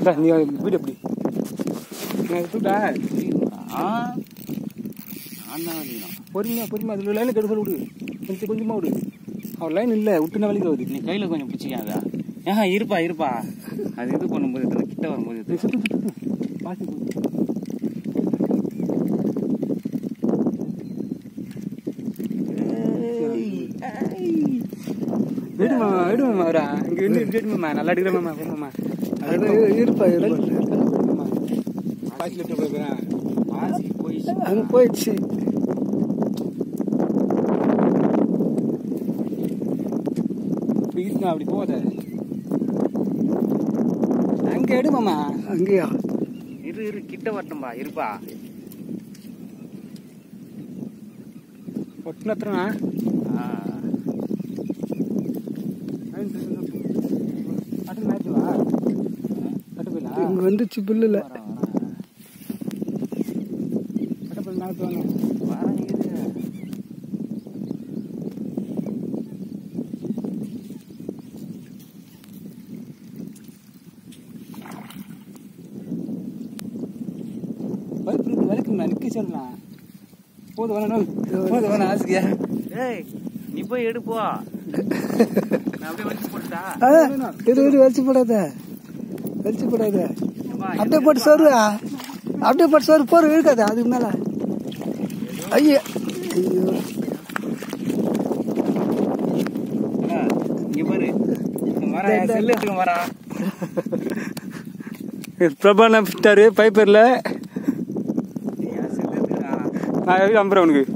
இந்தா, நீ வீடு எப்படி நான் தூட்டா ஆ நான் தான் வலிக்கணும் பொறுமையா பொறுமையா அதில் லைனை கெடுக்க விடு கொஞ்சம் கொஞ்சமாக விடு அவன் லைன் இல்லை விட்டுனா வலிக்க வருது நீ கையில் கொஞ்சம் பிடிச்சிக்காதா ஏஹா இருப்பா இருப்பா அது இது பண்ணும்போது இது கிட்ட வரும்போது நீ இது சுத்து சுத்து பாசி போகுது விடு மாமா விடு மாமா வரா இங்க வந்து விடு மாமா நல்லா அடிக்கிற மாமா போ மாமா அது இருப்பா இருப்பா மாமா பாசி லிட்டர் போகிறேன் மாசி போயிடுச்சு அங்க போயிடுச்சு வீட்டுக்கு அப்படி போகாத அங்க எடு மாமா அங்கேயா இரு இரு கிட்ட வரட்டும்பா இருப்பா ஒட்டுனத்துறா ஆ அட்டு மேட்ச் வா அட்டு போயிடலாம் இங்க வந்துச்சு புல்லுல வரேன் வரேன் அட்டு போய் மேட்ச் வாங்க வரேன் இரு பைப் இருக்கு விளக்கு நான் நிற்க சொல்லலாம் போது வேணா போது வேணா ஆசையா ஏய் நீ போய் எடுப்போ நான் அப்படியே வச்சு போட்டுட்டா ஆ, இது இது வலிச்சு போடாத வலிச்சு போடாத ஏம்மா, அப்படியே போட்டு சோறு அப்படியே போட்டு சோறு போற இழுக்காத அதுக்கு மேல ஐயோ ஐயோ அண்ணா, இங்க பாரு வரா இந்த, இந்த, செல்லு எடுத்துக்க வரா பிரபா நம்பிட்டாரு பைப்பரில் என் செல்லு எடுத்துக்கா நான் எப்படி நம்புறேன் உனக்கு